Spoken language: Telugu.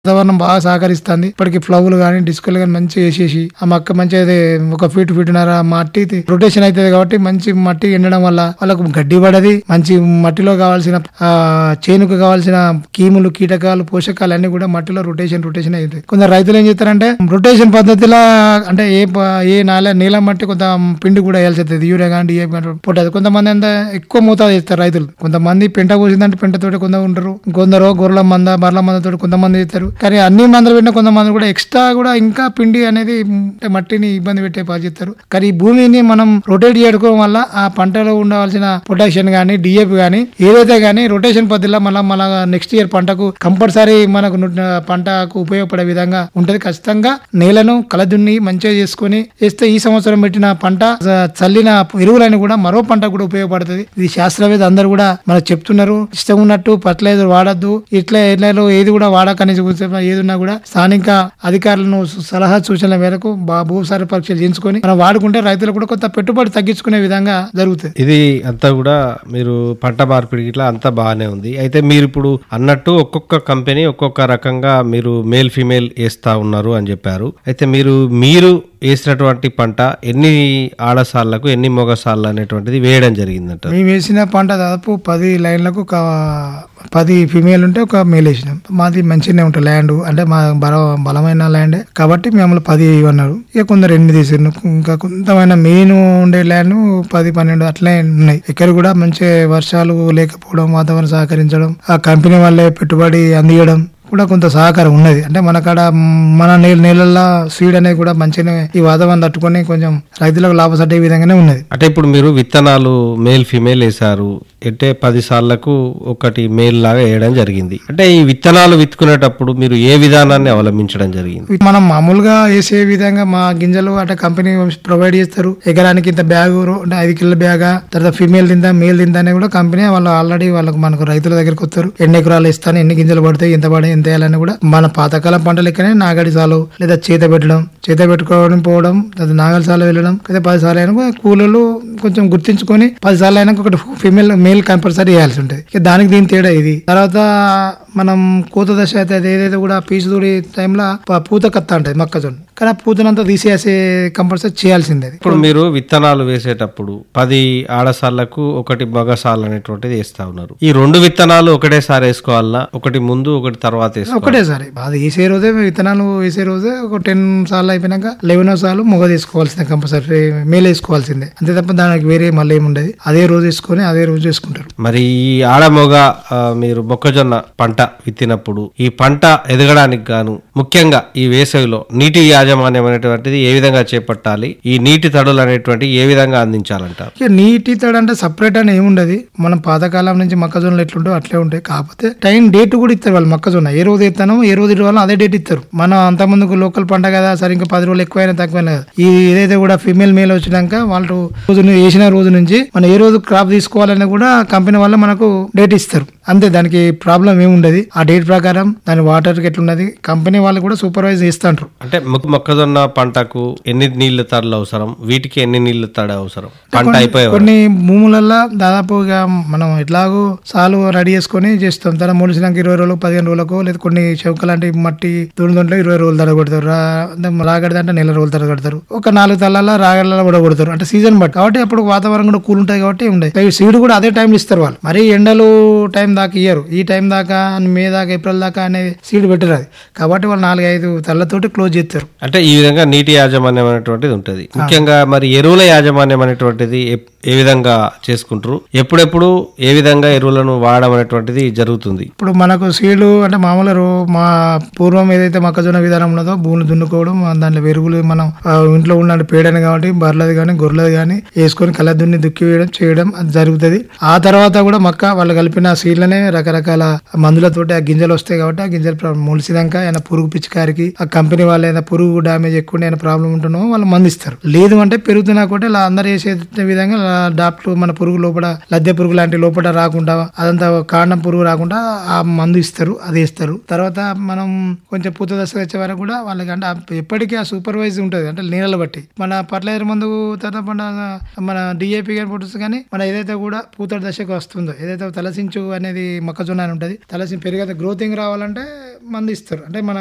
వాతావరణం బాగా సహకరిస్తుంది ఇప్పటికి ఫ్లవ్లు కానీ డిస్కులు కానీ మంచిగా వేసేసి ఆ మొక్క మంచిగా అది ఒక ఫీట్ ఫీట్నర మట్టి రొటేషన్ అవుతుంది కాబట్టి మంచి మట్టి ఎండడం వల్ల వాళ్ళకు గడ్డి పడది మంచి మట్టిలో కావాల్సిన ఆ చేనుకు కావాల్సిన కీములు కీటకాలు పోషకాలు అన్ని కూడా మట్టిలో రొటేషన్ రొటేషన్ అవుతాయి కొందరు రైతులు ఏం చేస్తారంటే రొటేషన్ పద్ధతిలో అంటే ఏ ప- ఏ నాల నీలం మట్టి కొంత పిండి కూడా వేయాల్సి వస్తుంది యూరియా కానీ డిఏపి కానీ పుట్టదు కొంతమంది అంతా ఎక్కువ మోతాదు చేస్తారు రైతులు కొంతమంది పెంట పోసిందంటే పెంటతోటి కొందరు ఉంటారు కొందరు గొర్రెల మంద బర్ల మందతోటి కొంతమంది చేస్తారు కానీ అన్ని మందులు పెట్టిన కొంతమంది కూడా ఎక్స్ట్రా కూడా ఇంకా పిండి అనేది అంటే మట్టిని ఇబ్బంది పెట్టే పని చేస్తారు కానీ ఈ భూమిని మనం రొటేట్ చేయడం వల్ల ఆ పంటలో ఉండవలసిన పొటాషియం గానీ డిఏపి గానీ ఏదైతే గానీ రొటేషన్ పద్ధతిలో మళ్ళీ మన నెక్స్ట్ ఇయర్ పంటకు కంపల్సరీ మనకు ను- పంటకు ఉపయోగపడే విధంగా ఉంటది ఖచ్చితంగా నేలను కలదున్ని మంచిగా చేసుకొని వేస్తే ఈ సంవత్సరం పెట్టిన పంట చ- చల్లిన ఎరువులని కూడా మరో పంట కూడా ఉపయోగపడుతుంది ఇది శాస్త్రవేత్త అందరూ కూడా మనకు చెప్తున్నారు ఇష్టం ఉన్నట్టు ఫర్టిలైజర్ వాడద్దు ఇట్లా ఎట్లలో ఏది కూడా వాడకని చూస్తే ఏది ఉన్నా కూడా స్థానిక అధికారులను సు- సలహా సూచనల మేరకు బా- భూసార పరీక్షలు చేయించుకొని మనం వాడుకుంటే రైతులు కూడా కొంత పెట్టుబడి తగ్గించుకునే విధంగా జరుగుతుంది ఇది అంతా కూడా మీరు పంట మార్పిడి ఇట్లా అంతా బాగానే ఉంది అయితే మీరు ఇప్పుడు అన్నట్టు ఒక్కొక్క కంపెనీ ఒక్కొక్క రకంగా మీరు మేల్ ఫీమేల్ వేస్తా ఉన్నారు అని చెప్పారు అయితే మీరు మీరు వేసినటువంటి పంట ఎన్ని ఆడసాళ్లకు ఎన్ని మొగసాళ్ళు అనేటువంటిది వేయడం జరిగిందంట మేము వేసిన పంట దాదాపు పది లైన్లకు ఒక పది ఫిమేల్ ఉంటే ఒక మేల్ వేసినాం మాది మంచిగానే ఉంటుంది ల్యాండ్ అంటే మా బల బలమైన ల్యాండ్ కాబట్టి మేము పది ఇవ్వన్నారు ఇక కొందరు ఎనిమిది తీసారు ఇంకా కొంతమైన మెయిన్ ఉండే ల్యాండ్ పది పన్నెండు అట్లే ఉన్నాయి ఇక్కడ కూడా మంచి వర్షాలు లేకపోవడం వాతావరణం సహకరించడం ఆ కంపెనీ వాళ్ళే పెట్టుబడి అందియడం కూడా కొంత సహకారం ఉన్నది అంటే మన కాడ మన నీళ్ళ నీళ్ళల్లో సీడ్ అనేది కూడా మంచిగానే ఈ వాతావరణం తట్టుకొని కొంచెం రైతులకు లాభసట్టే విధంగానే ఉన్నది అంటే ఇప్పుడు మీరు విత్తనాలు మేల్ ఫీమేల్ వేశారు అంటే పది సార్లకు ఒకటి మేల్ లాగా వేయడం జరిగింది అంటే ఈ విత్తనాలు విత్తుకునేటప్పుడు మీరు ఏ విధానాన్ని అవలంబించడం జరిగింది మనం మామూలుగా వేసే విధంగా మా గింజలు అంటే కంపెనీ ప్రొవైడ్ చేస్తారు ఎకరానికి ఇంత బ్యాగ్ అంటే ఐదు కిలోల బ్యాగా తర్వాత ఫీమేల్ తిందా మేల్ తిందా అని కూడా కంపెనీ వాళ్ళు ఆల్రెడీ వాళ్ళకి మనకు రైతుల దగ్గరికి వస్తారు ఎన్ని ఎకరాలు ఇస్తాను ఎన్ని గింజలు పడతాయి ఎంత పడే ఎంత వేయాలని కూడా మన పాతకాలం పంట లెక్కనే నాగడి సాలు లేదా చేత పెట్టడం చేత పెట్టుకోవడం పోవడం లేదా నాగలి సాలు వెళ్ళడం లేదా పది సార్లు అయినా కూడా కూలీలు కొంచెం గుర్తించుకొని పది సార్లు అయినా ఒకటి ఫీమేల్ మేల్ కంపల్సరీ వేయాల్సి ఉంటుంది ఇక దానికి దీని తేడా ఇది తర్వాత మనం కూత దశ అయితే అది ఏదైతే కూడా పీచు తూడి టైంలో ప- పూత కత్త ఉంటుంది మొక్కజొన్న కానీ ఆ పూతనంతా తీసేసే కంపల్సరీ చేయాల్సిందే అది. ఇప్పుడు మీరు విత్తనాలు వేసేటప్పుడు పది ఆడసాళ్లకు ఒకటి మగసాల్ అనేటువంటిది వేస్తా ఉన్నారు ఈ రెండు విత్తనాలు ఒకటేసారి వేసుకోవాలన్నా ఒకటి ముందు ఒకటి తర్వాత వేసుకోవాలి ఒకటేసారి అది వేసే రోజే విత్తనాలు వేసే రోజే ఒక టెన్ సార్లు అయిపోయినాక లెవెన్ సార్లు మొగ తీసుకోవాల్సిందే కంపల్సరీ మేలు వేసుకోవాల్సిందే అంతే తప్ప దానికి వేరే మళ్ళీ ఏమి ఉండదు అదే రోజు వేసుకొని అదే రోజు వేసుకుంటారు మరి ఈ ఆడమొగ ఆ, మీరు మొక్కజొన్న పంట విత్తినప్పుడు ఈ పంట ఎదగడానికి గాను ముఖ్యంగా ఈ వేసవిలో నీటి యాజమాన్యం అనేటువంటిది ఏ విధంగా చేపట్టాలి ఈ నీటి తడులు అనేటువంటి ఏ విధంగా అందించాలంటారు ఇక నీటి తడి అంటే సపరేట్ అని ఏముండదు మనం పాతకాలం నుంచి మొక్కజొన్నలు ఎట్లుంటో అట్లే ఉంటాయి కాకపోతే టైం డేట్ కూడా ఇస్తారు వాళ్ళు మొక్కజొన్న ఏ రోజు ఎత్తానో ఏ రోజు ఇవ్వాలో అదే డేట్ ఇస్తారు మనం అంత ముందుకు లోకల్ పంట కదా సరే ఇంకా పది రోజులు ఎక్కువైనా తక్కువైనా కదా ఈ ఏదైతే కూడా ఫీమేల్ మేల్ వచ్చినాక వాళ్ళు రోజు ను- వేసిన రోజు నుంచి మనం ఏ రోజు క్రాప్ తీసుకోవాలని కూడా కంపెనీ వాళ్ళు మనకు డేట్ ఇస్తారు అంతే దానికి ప్రాబ్లం ఏముండదు ఆ డేట్ ప్రకారం దాని వాటర్ ఎట్లున్నది కంపెనీ వాళ్ళు కూడా సూపర్వైజ్ చేస్తుంటారు అంటే మొక్క- మొక్కజొన్న పంటకు ఎన్ని నీళ్ల తడులు అవసరం వీటికి ఎన్ని నీళ్ల తడి అవసరం పంట అయిపోయే వరకు. కొన్ని భూములలో దాదాపుగా మనం ఎట్లాగో సాలు రెడీ చేసుకొని చేస్తాం తర్వాత మొలిసినాక ఇరవై రోజులు పదిహేను రోజులకు లేదా కొన్ని చౌక లాంటి మట్టి దుడి దాంట్లో ఇరవై రోజులు తడ కొడతారు రాగడి అంటే నెల రోజులు తడ కొడతారు ఒక నాలుగు తల్లాల రాగడల కూడా కొడతారు అంటే సీజన్ బట్టి కాబట్టి అప్పుడు వాతావరణం కూడా కూల్ ఉంటుంది కాబట్టి ఉండే సీడ్ కూడా అదే టైం ఇస్తారు వాళ్ళు మరి ఎండలు టైం దాకా ఇయ్యరు ఈ టైం దాకా మే దాకా ఏప్రిల్ దాకా అనేది సీడ్ పెట్టరు అది కాబట్టి వాళ్ళు నాలుగు ఐదు తల్లతోటి క్లోజ్ చేస్తారు అంటే ఈ విధంగా నీటి యాజమాన్యం అనేటువంటిది ఉంటుంది ముఖ్యంగా మరి ఎరువుల యాజమాన్యం అనేటువంటిది ఎప్- ఏ విధంగా చేసుకుంటారు ఎప్పుడెప్పుడు ఏ విధంగా ఎరువులను వాడడం అనేటువంటిది జరుగుతుంది ఇప్పుడు మనకు సీడ్లు అంటే మామూలు రో- మా పూర్వం ఏదైతే మొక్కజొన్న విధానం ఉన్నదో భూములు దున్నుకోవడం ఆ దాంట్లో ఎరువులు మనం ఆ, ఇంట్లో ఉన్న పేడని కాబట్టి బర్రెలది కానీ గొర్రెలది కానీ వేసుకొని కళ్ళ దున్ని దుక్కి వేయడం చేయడం అది జరుగుతుంది ఆ తర్వాత కూడా మొక్క వాళ్ళు కలిపిన సీడ్లనే రకరకాల మందులతోటి ఆ గింజలు వస్తాయి కాబట్టి ఆ గింజలు ప్ర- మొలిసినాక ఏమైనా పురుగు పిచికారికి ఆ కంపెనీ వాళ్ళు ఏదైనా పురుగు డామేజ్ ఎక్కువ ఏమైనా ప్రాబ్లం ఉంటున్నో వాళ్ళు మందిస్తారు లేదు అంటే పెరుగుతున్నా కూడా ఇలా అందరు వేసే విధంగా డాక్టర్ మన పురుగు లోపల లద్దె పురుగు లాంటి లోపల రాకుండా అదంతా కాండం పురుగు రాకుండా ఆ మందు ఇస్తారు అది ఇస్తారు తర్వాత మనం కొంచెం పూత దశ వచ్చే వరకు కూడా వాళ్ళకి అంటే ఆ- ఎప్పటికీ ఆ సూపర్వైజ్ ఉంటుంది అంటే నీళ్ళని బట్టి మన పట్లైర్ మందు తర్వాత మన మన డిఏపి కానీ పొట్టు కానీ మన ఏదైతే కూడా పూత దశకు వస్తుందో ఏదైతే తలసించు అనేది మొక్కజొన్న అని ఉంటుంది తలసి పెరిగే గ్రోతింగ్ రావాలంటే మందు ఇస్తారు అంటే మన